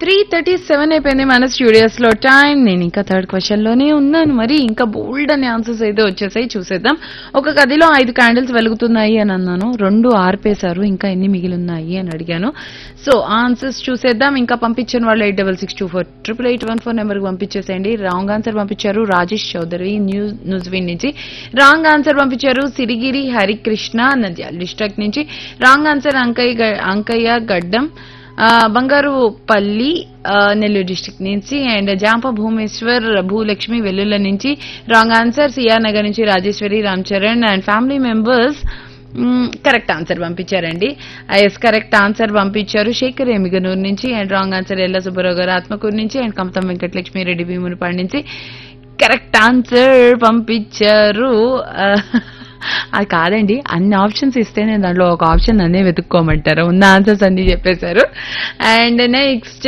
three thirty seven అయిపోయింది మన studios లో టైం నేను ఇంకా థర్డ్ క్వశ్చన్ లోనే ఉన్నాను మరి ఇంకా బోల్డ్ అనే ఆన్సర్స్ అయితే వచ్చేసాయి చూసేద్దాం ఒక గదిలో ఐదు క్యాండిల్స్ వెలుగుతున్నాయి అని అన్నాను రెండు ఆర్పేశారు ఇంకా ఎన్ని మిగిలి ఉన్నాయి అని అడిగాను సో ఆన్సర్స్ చూసేద్దాం ఇంకా పంపించిన వాళ్ళు eight double six two four triple eight one four నెంబర్కి పంపించేసేయండి రాంగ్ ఆన్సర్ పంపించారు రాజేష్ చౌదరి న్యూస్ న్యూస్విన్ నుంచి రాంగ్ ఆన్సర్ పంపించారు సిరిగిరి హరికృష్ణ నంద్యాల డిస్ట్రిక్ట్ నుంచి రాంగ్ ఆన్సర్ అంకయ్య గ- అంకయ్య గడ్డం ఆ, బంగారుపల్లి ఆ, నెల్లూరు డిస్ట్రిక్ట్ నుంచి అండ్ జాంప భూమేశ్వర్ భూలక్ష్మి వెల్లుల నుంచి రాంగ్ ఆన్సర్ సిఆర్ నగర్ నుంచి Rajeshwari Ram Charan and family members correct answer పంపించారండి ఎస్ కరెక్ట్ ఆన్సర్ పంపించారు శేఖర్ ఎమిగనూరు నుంచి అండ్ రాంగ్ ఆన్సర్ ఎల్ల సుబ్బారావు గారు ఆత్మకూరు నుంచి అండ్ కమతం వెంకటలక్ష్మి రెడ్డి భీమునిపాడు నుంచి కరెక్ట్ ఆన్సర్ పంపించారు ఆ, అది కాదండి అన్ని ఆప్షన్స్ ఇస్తే నేను దాంట్లో ఒక ఆప్షన్ అన్నీ వెతుక్కోమంటారు ఉన్న ఆన్సర్స్ అన్ని చెప్పేశారు అండ్ నెక్స్ట్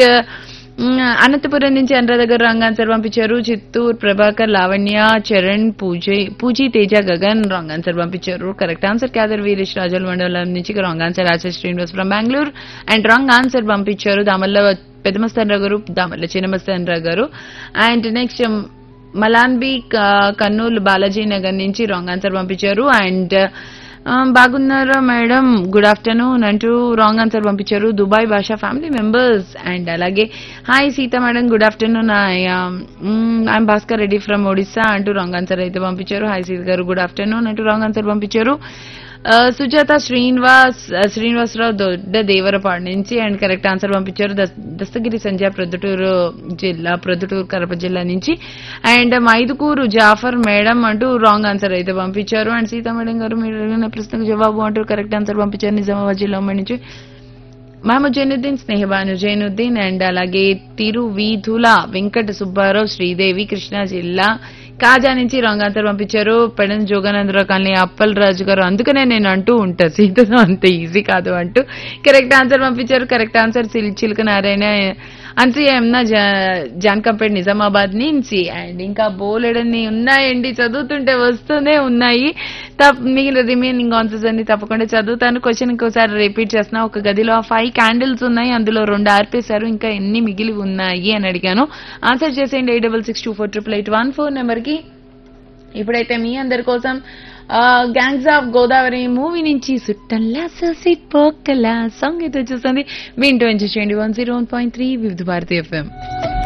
అనంతపురం నుంచి అనురాధ దగ్గర రాంగ్ ఆన్సర్ పంపించారు చిత్తూరు ప్రభాకర్ లావణ్య చరణ్ పూజ పూజీ తేజ గగన్ రాంగ్ ఆన్సర్ పంపించారు కరెక్ట్ ఆన్సర్ క్యాదర్ వీరేష్ రాజుల మండలం నుంచి wrong answer Acharya Srinivas from Bengaluru and wrong answer పంపించారు దామల్ల పెద్దమస్తానరావు గారు దామల్ల చిన్నమస్తానరావు గారు అండ్ నెక్స్ట్ మలాన్బి క- కర్నూలు బాలాజీ నగర్ నుంచి రాంగ్ ఆన్సర్ పంపించారు అండ్ ఆ, బాగున్నారా మేడం గుడ్ ఆఫ్టర్నూన్ అంటూ రాంగ్ ఆన్సర్ పంపించారు Dubai Basha family members and అలాగే hi Seetha madam good afternoon I'm Bhaskar Reddy from Odisha అంటూ రాంగ్ ఆన్సర్ అయితే పంపించారు hi Seetha garu good afternoon అంటూ రాంగ్ ఆన్సర్ పంపించారు ఆ, సుజాత శ్రీనివాస్ ఆ, శ్రీనివాసరావు దొడ్డ దేవరపాడు నుంచి అండ్ కరెక్ట్ ఆన్సర్ పంపించారు దస్- దస్తగిరి సంజయ్ ప్రొద్దుటూరు జిల్లా ప్రొద్దుటూరు కడప జిల్లా నుంచి అండ్ మైదుకూరు జాఫర్ మేడం అంటూ రాంగ్ ఆన్సర్ అయితే పంపించారు అండ్ సీతా మేడం గారు మీరు అడిగిన ప్రశ్నకు జవాబు అంటూ కరెక్ట్ ఆన్సర్ పంపించారు నిజామాబాద్ జిల్లా ఉమ్మడి నుంచి మహమ్మద్ జైనుద్దీన్ స్నేహబాను జైనుద్దీన్ అండ్ అలాగే తిరువీధుల వెంకట సుబ్బారావు శ్రీదేవి కృష్ణా జిల్లా కాజా నుంచి రాంగ్ ఆన్సర్ పంపించారు పెడన జోగానందరావు కాలనీ అప్పల్ రాజు గారు అందుకనే నేను అంటూ ఉంటా సీతను అంత ఈజీ కాదు అంటూ కరెక్ట్ ఆన్సర్ పంపించారు కరెక్ట్ ఆన్సర్ చిలుక నారాయణ అన్సీ ఎమ్నా జాన్కంపేట్ నిజామాబాద్ నుంచి అండ్ ఇంకా బోలెడన్ని ఉన్నాయండి చదువుతుంటే వస్తూనే ఉన్నాయి తప్ మిగిలిన రిమైనింగ్ ఆన్సర్స్ అన్ని తప్పకుండా చదువుతాను క్వశ్చన్ ఇంకోసారి రిపీట్ చేస్తున్నా ఒక గదిలో ఫైవ్ క్యాండిల్స్ ఉన్నాయి అందులో రెండు ఆర్పేశారు ఇంకా ఎన్ని మిగిలి ఉన్నాయి అని అడిగాను ఆన్సర్ చేసేయండి eight double six two four triple eight one four నెంబర్కి ఇప్పుడైతే మీ అందరి కోసం గ్యాంగ్స్ ఆఫ్ గోదావరి మూవీ నుంచి సుట్టల్లా ససి పోకలా సాంగ్ అయితే వచ్చేస్తుంది మీ ఇంటో ఎంజాయ్ చేయండి one zero one point three Vividh Bharati FM